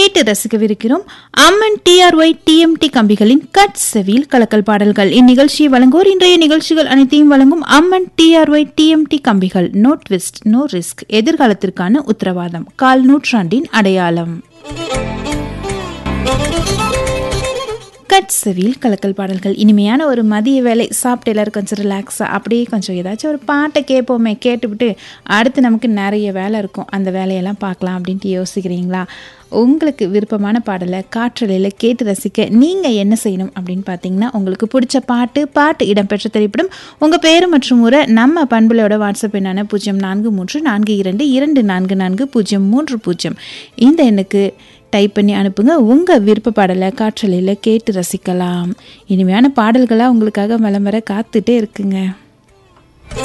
கேட்டு ரசிக்கவிருக்கிறோம் Amman TRY TMT கம்பிகளின் கட் செவியில் கலக்கல் பாடல்கள் இந்நிகழ்ச்சியை வழங்குவோர் இன்றைய நிகழ்ச்சிகள் அனைத்தையும் வழங்கும் அம்மன் டிஆர்ஒய் டிஎம்டி கம்பிகள் நோ ட்விஸ்ட் நோ ரிஸ்க் எதிர்காலத்திற்கான உத்தரவாதம் கால் நூற்றாண்டின் அடையாளம் கட் செவியில் கலக்கல் பாடல்கள் இனிமையான ஒரு மதிய வேலை சாப்பிட்டு எல்லாரும் கொஞ்சம் ரிலாக்ஸாக அப்படியே கொஞ்சம் ஏதாச்சும் ஒரு பாட்டை கேட்போமே கேட்டுவிட்டு அடுத்து நமக்கு நிறைய வேலை இருக்கும் அந்த வேலையெல்லாம் பார்க்கலாம் அப்படின்ட்டு யோசிக்கிறீங்களா உங்களுக்கு விருப்பமான பாடலை காற்றலையில் கேட்டு ரசிக்க நீங்கள் என்ன செய்யணும் அப்படின்னு பார்த்தீங்கன்னா உங்களுக்கு பிடிச்ச பாட்டு பாட்டு இடம்பெற்ற திரைப்படம் உங்கள் பேர் மற்றும் முறை நம்ம பண்புகளோட வாட்ஸ்அப் எண்ணான பூஜ்ஜியம் நான்கு மூன்று நான்கு இரண்டு இரண்டு நான்கு நான்கு பூஜ்ஜியம் மூன்று பூஜ்ஜியம் இந்த எண்ணுக்கு டைப் பண்ணி அனுப்புங்க உங்கள் விருப்ப பாடலை காற்றலையில் கேட்டு ரசிக்கலாம் இனிமையான பாடல்களாக உங்களுக்காக மலம் வர காத்துட்டே இருக்குங்க